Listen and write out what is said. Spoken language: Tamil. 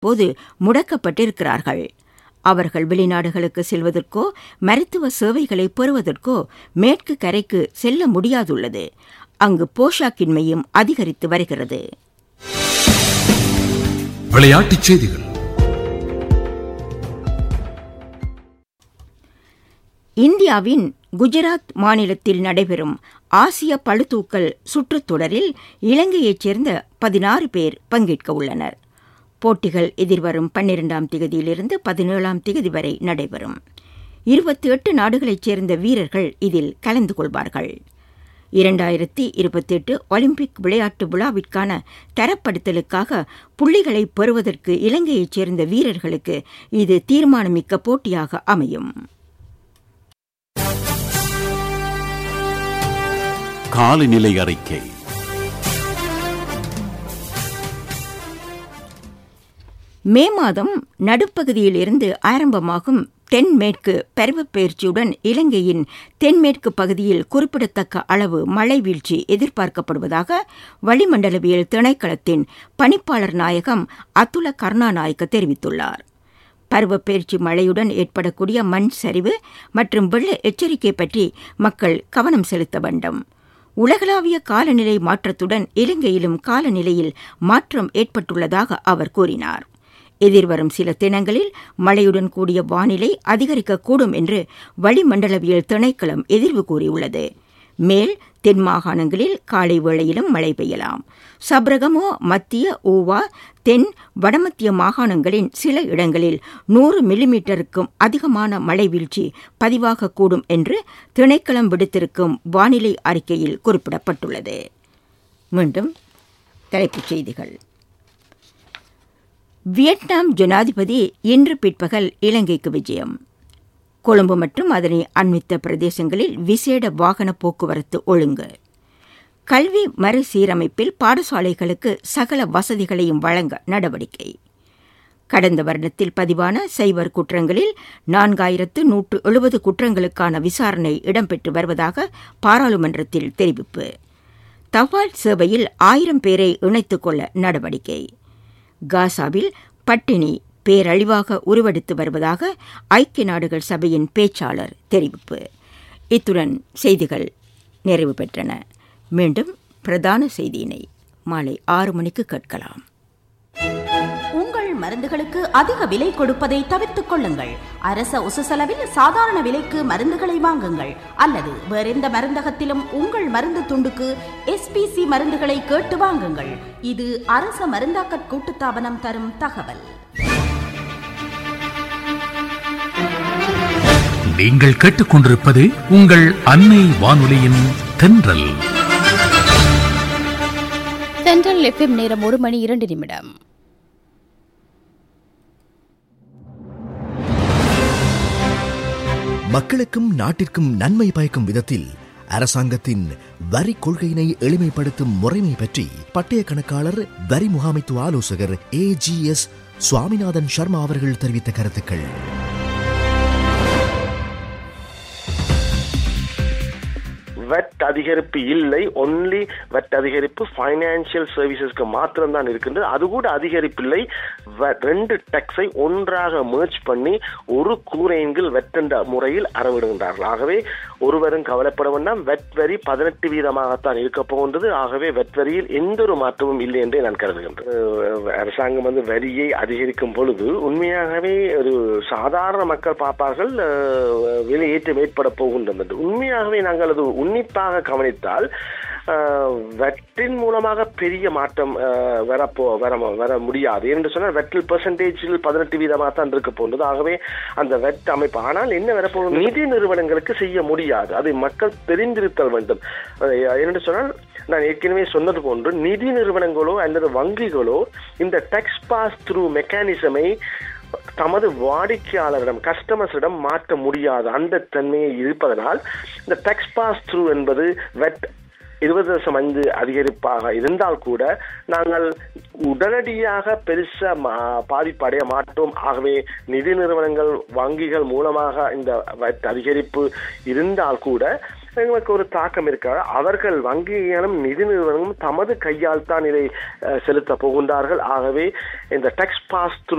போது முடக்கப்பட்டிருக்கிறார்கள் அவர்கள் வெளிநாடுகளுக்கு செல்வதற்கோ மருத்துவ சேவைகளை பெறுவதற்கோ மேற்கு கரைக்கு செல்ல முடியாதுள்ளது அங்கு போஷாக்கின்மையும் அதிகரித்து வருகிறது விளையாட்டுச் செய்திகள் இந்தியாவின் குஜராத் மாநிலத்தில் நடைபெறும் ஆசிய பளுதூக்கல் சுற்றுத் தொடரில் இலங்கையைச் சேர்ந்த பதினாறு பேர் பங்கேற்க உள்ளனர் போட்டிகள் எதிர்வரும் பன்னிரெண்டாம் திகதியிலிருந்து பதினேழாம் திகதி வரை நடைபெறும் இருபத்தி எட்டு நாடுகளைச் சேர்ந்த வீரர்கள் இதில் கலந்து கொள்வார்கள் இரண்டாயிரத்தி இருபத்தி எட்டு ஒலிம்பிக் விளையாட்டு விழாவிற்கான தரப்படுத்தலுக்காக புள்ளிகளை பெறுவதற்கு இலங்கையைச் சேர்ந்த வீரர்களுக்கு இது தீர்மானமிக்க போட்டியாக அமையும் காலநிலை அறிக்கை மே மாதம் நடுப்பகுதியிலிருந்து ஆரம்பமாகும் தென்மேற்கு பருவப்பெயர்ச்சியுடன் இலங்கையின் தென்மேற்கு பகுதியில் குறிப்பிடத்தக்க அளவு மழை வீழ்ச்சி எதிர்பார்க்கப்படுவதாக வளிமண்டலவியல் திணைக்களத்தின் பணிப்பாளர் நாயகம் அதுல கருணாநாயக்க தெரிவித்துள்ளார் பருவப்பெயர்ச்சி மழையுடன் ஏற்படக்கூடிய மண் சரிவு மற்றும் வெள்ள எச்சரிக்கை பற்றி மக்கள் கவனம் செலுத்த வேண்டும் உலகளாவிய காலநிலை மாற்றத்துடன் இலங்கையிலும் காலநிலையில் மாற்றம் ஏற்பட்டுள்ளதாக அவர் கூறினார் எதிர்வரும் சில தினங்களில் மழையுடன் கூடிய வானிலை அதிகரிக்கக்கூடும் என்று வளிமண்டலவியல் திணைக்களம் எதிர்வு கூறியுள்ளது மேல் தென் மாகாணங்களில் காலை வேளையிலும் மழை பெய்யலாம் சப்ரகமோ மத்திய ஊவா தென் வடமத்திய மாகாணங்களின் சில இடங்களில் நூறு மில்லிமீட்டருக்கும் அதிகமான மழை வீழ்ச்சி பதிவாகக்கூடும் என்று திணைக்களம் விடுத்திருக்கும் வானிலை அறிக்கையில் குறிப்பிடப்பட்டுள்ளது மீண்டும் தலைப்புச் செய்திகள் வியட்நாம் ஜனாதிபதி இன்று பிற்பகல் இலங்கைக்கு விஜயம் கொழும்பு மற்றும் அதனை அண்மித்த பிரதேசங்களில் விசேட வாகன போக்குவரத்து ஒழுங்கு கல்வி மறுசீரமைப்பில் பாடசாலைகளுக்கு சகல வசதிகளையும் வழங்க நடவடிக்கை கடந்த வருடத்தில் பதிவான சைபர் குற்றங்களில் நான்காயிரத்து நூற்று எழுபது குற்றங்களுக்கான விசாரணை இடம்பெற்று வருவதாக பாராளுமன்றத்தில் தெரிவிப்பு தபால் சேவையில் ஆயிரம் பேரை இணைத்துக் கொள்ள நடவடிக்கை காசாவில் பட்டினி பேரழிவாக உருவெடுத்து வருவதாக ஐக்கிய நாடுகள் சபையின் பேச்சாளர் தெரிவிப்பு இத்துடன் செய்திகள் நிறைவு பெற்றன மீண்டும் பிரதான செய்தியினை மாலை ஆறு மணிக்கு கேட்கலாம் உங்கள் மருந்துகளுக்கு அதிக விலை கொடுப்பதை தவிர்த்துக் கொள்ளுங்கள் அரச உசசெலவில் சாதாரண விலைக்கு மருந்துகளை வாங்குங்கள் அல்லது வேறெந்த மருந்தகத்திலும் உங்கள் மருந்து துண்டுக்கு எஸ்பிசி மருந்துகளை கேட்டு வாங்குங்கள் இது அரச மருந்தாக்கற் கூட்டுத்தாபனம் தரும் தகவல் நீங்கள் கேட்டுக்கொண்டிருப்பது உங்கள் அன்னை வானொலியின் தென்றல் சென்ட்ரல் எஃப்எம் நேரம் ஒரு மணி இரண்டு நிமிடம் மக்களுக்கும் நாட்டிற்கும் நன்மை பயக்கும் விதத்தில் அரசாங்கத்தின் வரி கொள்கையினை எளிமைப்படுத்தும் முறைமை பற்றி பட்டய கணக்காளர் வரி முகாமைத்துவ ஆலோசகர் A G S Swaminathan Sharma அவர்கள் தெரிவித்த கருத்துக்கள் வெட் அதிகரிப்பு இல்லை ஒன்லி வெட் அதிகரிப்பு ஃபைனான்சியல் சர்வீசஸ்க்கு மாத்திரம் தான் இருக்கின்றது அது கூட அதிகரிப்பு இல்லை ரெண்டு டெக்ஸை ஒன்றாக merge பண்ணி ஒரு கூரையின் வெட் என்ற முறையில் அறவிடுகின்றார்கள் ஆகவே ஒருவரும் கவலைப்பட வேண்டாம் வெட் வரி பதினெட்டு வீதமாகத்தான் இருக்க போகின்றது ஆகவே வெட் வரியில் எந்த ஒரு மாற்றமும் இல்லை என்றே நான் கருதுகின்றேன் அஹ் அரசாங்கம் வந்து வரியை அதிகரிக்கும் பொழுது உண்மையாகவே ஒரு சாதாரண மக்கள் பார்ப்பார்கள் அஹ் விலையேற்றம் ஏற்பட போகின்றது என்று. உண்மையாகவே நாங்கள் அது உன்னிப்பாக கவனித்தால் அஹ், வெட்டின் மூலமாக பெரிய மாற்றம் அஹ், வரப்போ வர வர முடியாது என்று சொன்னால் வெட்டில் பெர்சன்டேஜில் பதினெட்டு வீதமாக தான் இருக்க போன்றது ஆகவே அந்த வெட் அமைப்பு ஆனால் என்ன வரப்போகுது நிதி நிறுவனங்களுக்கு செய்ய முடியாது அதை மக்கள் தெரிந்திருத்தல் வேண்டும் அஹ், என்று சொன்னால் நான் ஏற்கனவே சொன்னது போன்று நிதி நிறுவனங்களோ அல்லது வங்கிகளோ இந்த டெக்ஸ் பாஸ் த்ரூ மெக்கானிசமை தமது வாடிக்கையாளரிடம் கஸ்டமர்ஸிடம் மாற்ற முடியாது அந்த தன்மையை இருப்பதனால் இந்த டெக்ஸ் பாஸ் த்ரூ என்பது வெட் இருபது தசம் ஐந்து அதிகரிப்பாக இருந்தால் கூட நாங்கள் உடனடியாக பெருசா மா- பாதிப்படைய மாட்டோம் ஆகவே நிதி நிறுவனங்கள் வங்கிகள் மூலமாக இந்த வட் அதிகரிப்பு இருந்தால் கூட எங்களுக்கு ஒரு தாக்கம் இருக்காது அவர்கள் வங்கிகளும் நிதி நிறுவனமும் தமது கையால் தான் இதை அஹ், செலுத்த போகின்றார்கள் ஆகவே இந்த டெக்ஸ் பாஸ்